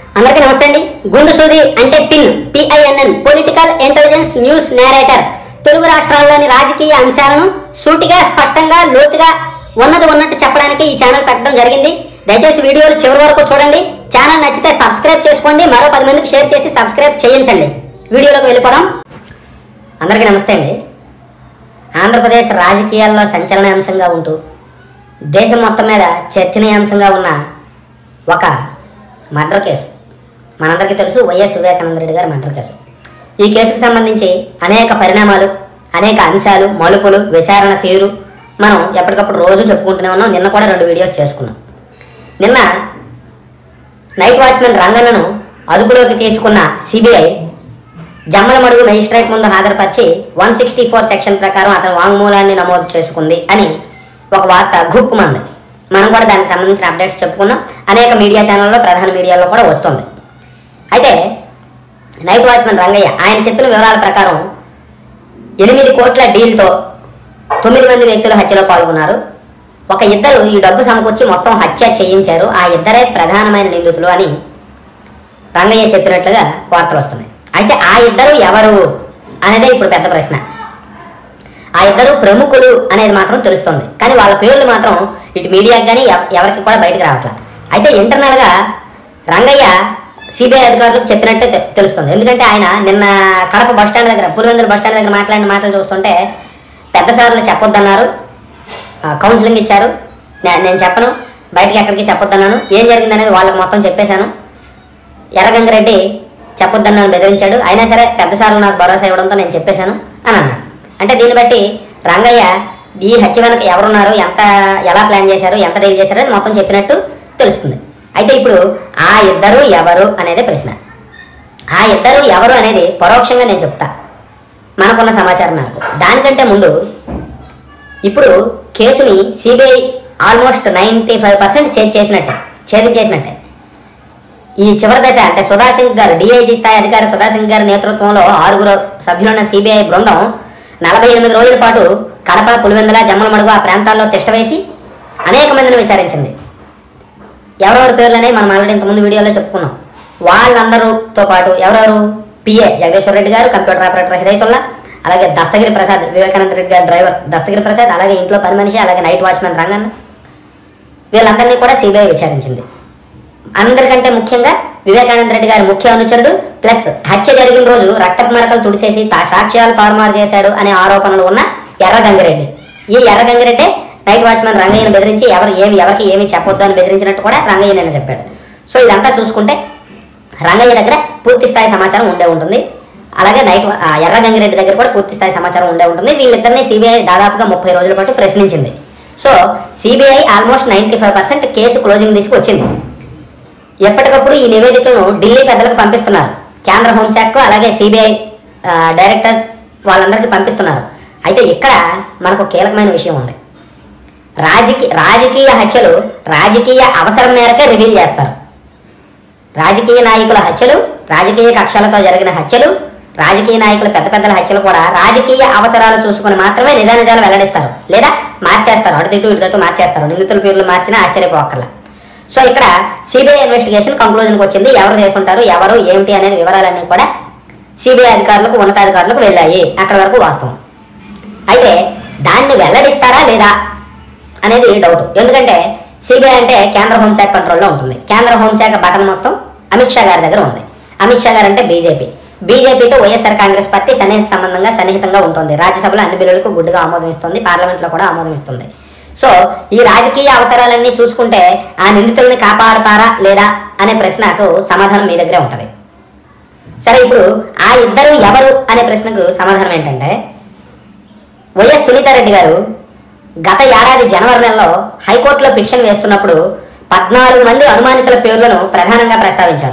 అందరికీ నమస్తే అండి గుండు సూది అంటే pin PINN political intelligence news narrator Telugu రాష్ట్రాల్లోని రాజకీయ అంశాలను సూటిగా స్పష్టంగా లోతుగా ఉన్నది ఉన్నట్టు చెప్పడానికి ఈ ఛానల్ పెట్టడం జరిగింది దయచేసి వీడియోలు చివరి వరకు చూడండి ఛానల్ నచ్చితే సబ్స్క్రైబ్ చేసుకోండి మరో పది మందికి షేర్ చేసి సబ్స్క్రైబ్ చేయించండి వీడియోలోకి వెళ్ళిపోదాం అందరికీ నమస్తే అండి ఆంధ్రప్రదేశ్ రాజకీయాల్లో సంచలనాంశంగా ఉంటూ దేశం మొత్తం మీద చర్చనీయాంశంగా ఉన్న ఒక మర్డర్ కేసు మనందరికీ తెలుసు వైఎస్ వివేకానంద రెడ్డి గారి మర్డర్ కేసు ఈ కేసుకు సంబంధించి అనేక పరిణామాలు అనేక అంశాలు మలుపులు విచారణ తీరు మనం ఎప్పటికప్పుడు రోజు చెప్పుకుంటూనే ఉన్నాం నిన్న కూడా రెండు వీడియోస్ చేసుకున్నాం నిన్న నైట్ వాచ్మెన్ రంగన్నను అదుపులోకి తీసుకున్న సిబిఐ జమ్మలమడుగు మెజిస్ట్రేట్ ముందు హాజరుపరిచి వన్ సిక్స్టీ ఫోర్ సెక్షన్ ప్రకారం అతను వాంగ్మూలాన్ని నమోదు చేసుకుంది అని ఒక వార్త గుప్పుమంది మనం కూడా దానికి సంబంధించిన అప్డేట్స్ చెప్పుకున్నాం అనేక మీడియా ఛానల్లో ప్రధాన మీడియాలో కూడా వస్తుంది అయితే నైట్ వాచ్మెన్ రంగయ్య ఆయన చెప్పిన వివరాల ప్రకారం ఎనిమిది కోట్ల డీల్తో తొమ్మిది మంది వ్యక్తులు హత్యలో పాల్గొన్నారు ఒక ఇద్దరు ఈ డబ్బు సమకూర్చి మొత్తం హత్య చేయించారు ఆ ఇద్దరే ప్రధానమైన నిందితులు అని రంగయ్య చెప్పినట్లుగా వార్తలు వస్తున్నాయి అయితే ఆ ఇద్దరు ఎవరు అనేదే ఇప్పుడు పెద్ద ప్రశ్న ఆ ఇద్దరు ప్రముఖులు అనేది మాత్రం తెలుస్తుంది కానీ వాళ్ళ పేర్లు మాత్రం ఇటు మీడియాకి కానీ ఎవ- ఎవరికి కూడా బయటకు రావట్లేదు అయితే ఇంటర్నల్గా రంగయ్య సిబిఐ అధికారులకు చెప్పినట్టే తె- తెలుస్తుంది ఎందుకంటే ఆయన నిన్న కడప బస్ స్టాండ్ దగ్గర పులివెందుల బస్ స్టాండ్ దగ్గర మాట్లాడిన మాటలు చూస్తుంటే పెద్ద సార్లు చెప్పొద్దన్నారు ఆ, కౌన్సిలింగ్ ఇచ్చారు నే- నేను చెప్పను బయటికి ఎక్కడికి చెప్పొద్దన్నాను ఏం జరిగిందనేది వాళ్ళకి మొత్తం చెప్పేశాను ఎర్రగంగిరెడ్డి చెప్పొద్దన్నాను బెదిరించాడు అయినా సరే పెద్ద సార్లు నాకు భరోసా ఇవ్వడంతో నేను చెప్పేశాను అని అన్నాడు అంటే దీన్ని బట్టి రంగయ్య ఈ హత్య వెనక ఎవరున్నారు ఎంత ఎలా ప్లాన్ చేశారు ఎంత డీల్ చేశారు అని మొత్తం చెప్పినట్టు తెలుస్తుంది అయితే ఇప్పుడు ఆ ఇద్దరు ఎవరు అనేది ప్రశ్న ఆ ఇద్దరు ఎవరు అనేది పరోక్షంగా నేను చెప్తా మనకున్న సమాచారం నాకు దానికంటే ముందు ఇప్పుడు కేసుని CBI almost ninety five percent chase చేసినట్టే ఛేదం చేసినట్టే ఈ చివరి దశ అంటే సుధాసింగ్ గారు డిఐజీ స్థాయి అధికారి సుధాసింగ్ గారి నేతృత్వంలో ఆరుగురు సభ్యులున్న సిబిఐ బృందం నలభై ఎనిమిది రోజుల పాటు కడప పులివెందుల జమ్మలమడుగు ఆ ప్రాంతాల్లో తిష్టవేసి అనేక మందిని విచారించింది ఎవరెవరి పేర్లు అనేవి మనం ఆల్రెడీ ఇంతకుముందు వీడియోలో చెప్పుకున్నాం వాళ్ళందరూతో పాటు ఎవరెవరు పిఏ జగదీశ్వర్ రెడ్డి గారు కంప్యూటర్ ఆపరేటర్ హిదయతుల్లా అలాగే దస్తగిరి ప్రసాద్ వివేకానంద రెడ్డి గారి డ్రైవర్ దస్తగిరి ప్రసాద్ అలాగే ఇంట్లో పని మనిషి అలాగే నైట్ వాచ్మెన్ రంగన్న వీళ్ళందరినీ కూడా సిబిఐ విచారించింది అందరికంటే ముఖ్యంగా వివేకానంద రెడ్డి గారి ముఖ్య అనుచరుడు ప్లస్ హత్య జరిగిన రోజు రక్తపు మరకలు తుడిసేసి తా సాక్ష్యాలు తారుమారు చేశాడు అనే ఆరోపణలు ఉన్న ఎర్ర గంగిరెడ్డి ఈ ఎర్ర గంగిరెడ్డి నైట్ వాచ్మెన్ రంగయ్యను బెదిరించి ఎవరు ఏమి ఎవరికి ఏమి చెప్పొద్దు అని బెదిరించినట్టు కూడా రంగయ్య నిన్న చెప్పాడు సో ఇదంతా చూసుకుంటే రంగయ్య దగ్గర పూర్తి స్థాయి సమాచారం ఉండే ఉంటుంది అలాగే నైట్ వా- ఆ ఎర్ర గంగిరెడ్డి దగ్గర కూడా పూర్తి స్థాయి సమాచారం ఉండే ఉంటుంది వీళ్ళిద్దరిని సిబిఐ దాదాపుగా ముప్పై రోజుల పాటు ప్రశ్నించింది so CBI almost ninety five percent case closing తీసుకొచ్చింది ఎప్పటికప్పుడు ఈ నివేదికలను ఢిల్లీ పెద్దలకు పంపిస్తున్నారు కేంద్ర హోంశాఖ అలాగే సిబిఐ డైరెక్టర్ వాళ్ళందరికీ పంపిస్తున్నారు అయితే ఇక్కడ మనకు కీలకమైన విషయం ఉంది రాజకీయ రాజకీయ హత్యలు రాజకీయ అవసరం మేరకే రివీల్ చేస్తారు రాజకీయ నాయకుల హత్యలు రాజకీయ కక్షలతో జరిగిన హత్యలు రాజకీయ నాయకుల పెద్ద పెద్దల హత్యలు కూడా రాజకీయ అవసరాలు చూసుకుని మాత్రమే నిజానిజాలు వెల్లడిస్తారు లేదా మార్చేస్తారు అటు ఇటు ఇటు ఇటు మార్చేస్తారు నిందితుల పేర్లు మార్చినా ఆశ్చర్యపోక్కర్లా సో ఇక్కడ సిబిఐ ఇన్వెస్టిగేషన్ కంక్లూజన్కి వచ్చింది ఎవరు చేసుంటారు ఎవరు ఏమిటి అనేది వివరాలన్నీ కూడా సిబిఐ అధికారులకు ఉన్నతాధికారులకు వెళ్ళాయి అక్కడ వరకు వాస్తవం అయితే దాన్ని వెల్లడిస్తారా లేదా అనేది డౌట్ ఎందుకంటే సిబిఐ అంటే కేంద్ర హోంశాఖ కంట్రోల్లో ఉంటుంది కేంద్ర హోంశాఖ బటన్ మొత్తం అమిత్ షా గారి దగ్గర ఉంది అమిత్ షా గారు అంటే బీజేపీ బీజేపీతో వైఎస్ఆర్ కాంగ్రెస్ పార్టీ సన్నిహిత సంబంధంగా సన్నిహితంగా ఉంటుంది రాజ్యసభలో అన్ని బిల్లులకు గుడ్డుగా ఆమోదం ఇస్తుంది పార్లమెంట్లో కూడా ఆమోదం ఇస్తుంది సో ఈ రాజకీయ అవసరాలన్నీ చూసుకుంటే ఆ నిందితుల్ని కాపాడతారా లేదా అనే ప్రశ్నకు సమాధానం మీ దగ్గరే ఉంటుంది సరే ఇప్పుడు ఆ ఇద్దరు ఎవరు అనే ప్రశ్నకు సమాధానం ఏంటంటే వైఎస్ సునీతారెడ్డి గారు గత ఏడాది జనవరి నెలలో హైకోర్టులో పిటిషన్ వేస్తున్నప్పుడు పద్నాలుగు మంది అనుమానితుల పేర్లను ప్రధానంగా ప్రస్తావించారు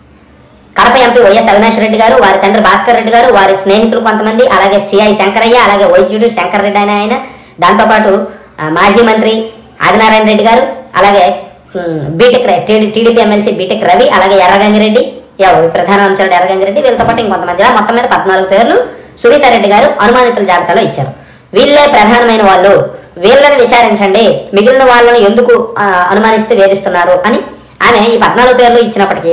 కడప ఎంపీ వైఎస్ అవినాష్ రెడ్డి గారు వారి తండ్రి భాస్కర్ రెడ్డి గారు వారి స్నేహితులు కొంతమంది అలాగే సిఐ శంకరయ్య అలాగే వైద్యుడు శంకర్ రెడ్డి అయిన ఆయన దాంతోపాటు ఆ, మాజీ మంత్రి ఆదినారాయణ రెడ్డి గారు అలాగే ఉమ్, బీటెక్ ర- టీడీ- టీడీపీ ఎమ్మెల్సీ బీటెక్ రవి అలాగే ఎర్రగంగిరెడ్డి ఎవరు ప్రధాన అనుచరుడు ఎర్రగంగిరెడ్డి వీళ్ళతో పాటు ఇంకొంతమంది ఇలా మొత్తం మీద పద్నాలుగు పేర్లు సునీతారెడ్డి గారు అనుమానితుల జాబితాలో ఇచ్చారు వీళ్ళే ప్రధానమైన వాళ్ళు వీళ్ళని విచారించండి మిగిలిన వాళ్ళని ఎందుకు ఆ, అనుమానిస్తే వేధిస్తున్నారు అని ఆమె ఈ పద్నాలుగు పేర్లు ఇచ్చినప్పటికీ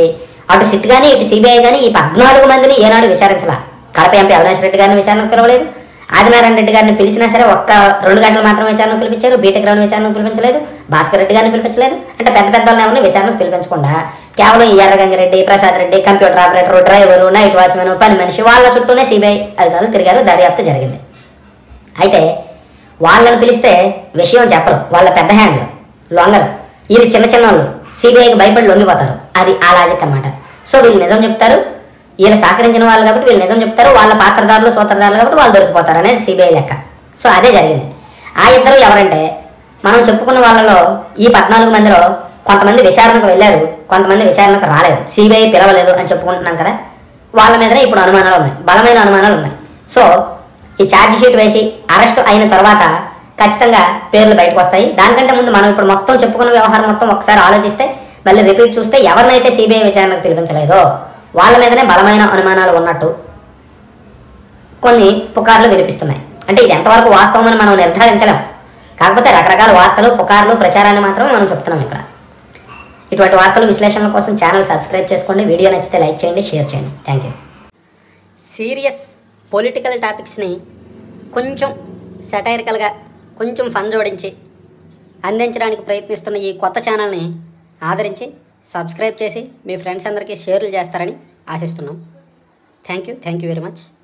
అటు సిట్ కానీ ఇటు సిబిఐ కానీ ఈ పద్నాలుగు మందిని ఏనాడు విచారించాల కడప ఎంపీ అవినాష్ రెడ్డి గారిని విచారణకు పిలవలేదు ఆదినారాయణ రెడ్డి గారిని పిలిచినా సరే ఒక్క రెండు గంటలు మాత్రం విచారణకు పిలిపించారు బీటెక్ రావుని విచారణకు పిలిపించలేదు భాస్కర్ రెడ్డి గారిని పిలిపించలేదు అంటే పెద్ద పెద్ద వాళ్ళని ఎవరిని విచారణకు పిలిపించకుండా కేవలం ఈ Erragangireddy Prasad Reddy computer operator driver night watchman పని మనిషి వాళ్ళ చుట్టూనే సిబిఐ అధికారులు తిరిగారు దర్యాప్తు జరిగింది అయితే వాళ్ళని పిలిస్తే విషయం చెప్పరు వాళ్ళ పెద్ద హ్యాండ్లు లొంగరు వీళ్ళు చిన్న చిన్న వాళ్ళు సిబిఐకి భయపడి లొంగిపోతారు అది ఆ లాజిక్ అనమాట సో వీళ్ళు నిజం చెప్తారు వీళ్ళు సహకరించిన వాళ్ళు కాబట్టి వీళ్ళు నిజం చెప్తారు వాళ్ళ పాత్రదారులు సూత్రధారులు కాబట్టి వాళ్ళు దొరికిపోతారు అనేది సిబిఐ లెక్క సో అదే జరిగింది ఆ ఇద్దరు ఎవరంటే మనం చెప్పుకున్న వాళ్ళలో ఈ పద్నాలుగు మందిలో కొంతమంది విచారణకు వెళ్ళారు కొంతమంది విచారణకు రాలేదు సిబిఐ పిలవలేదు అని చెప్పుకుంటున్నాం కదా వాళ్ళ మీదనే ఇప్పుడు అనుమానాలు ఉన్నాయి బలమైన అనుమానాలు ఉన్నాయి సో ఈ ఛార్జ్ షీట్ వేసి అరెస్ట్ అయిన తర్వాత ఖచ్చితంగా పేర్లు బయటకు వస్తాయి దానికంటే ముందు మనం ఇప్పుడు మొత్తం చెప్పుకున్న వ్యవహారం మొత్తం ఒకసారి ఆలోచిస్తే మళ్ళీ రిపీట్ చూస్తే ఎవరినైతే సిబిఐ విచారణకు పిలిపించలేదో వాళ్ళ మీదనే బలమైన అనుమానాలు ఉన్నట్టు కొన్ని పుకార్లు వినిపిస్తున్నాయి అంటే ఇది ఎంతవరకు వాస్తవమని మనం నిర్ధారించలేం కాకపోతే రకరకాల వార్తలు పుకార్లు ప్రచారాన్ని మాత్రమే మనం చెప్తున్నాం ఇక్కడ ఇటువంటి వార్తలు విశ్లేషణల కోసం ఛానల్ సబ్స్క్రైబ్ చేసుకోండి వీడియో నచ్చితే లైక్ చేయండి షేర్ చేయండి థ్యాంక్ యూ సీరియస్ పొలిటికల్ టాపిక్స్ని కొంచెం సెటైరికల్గా కొంచెం ఫన్ జోడించి అందించడానికి ప్రయత్నిస్తున్న ఈ కొత్త ఛానల్ని ఆదరించి సబ్స్క్రైబ్ చేసి మీ ఫ్రెండ్స్ అందరికీ షేర్లు చేస్తారని ఆశిస్తున్నాం thank you thank you very much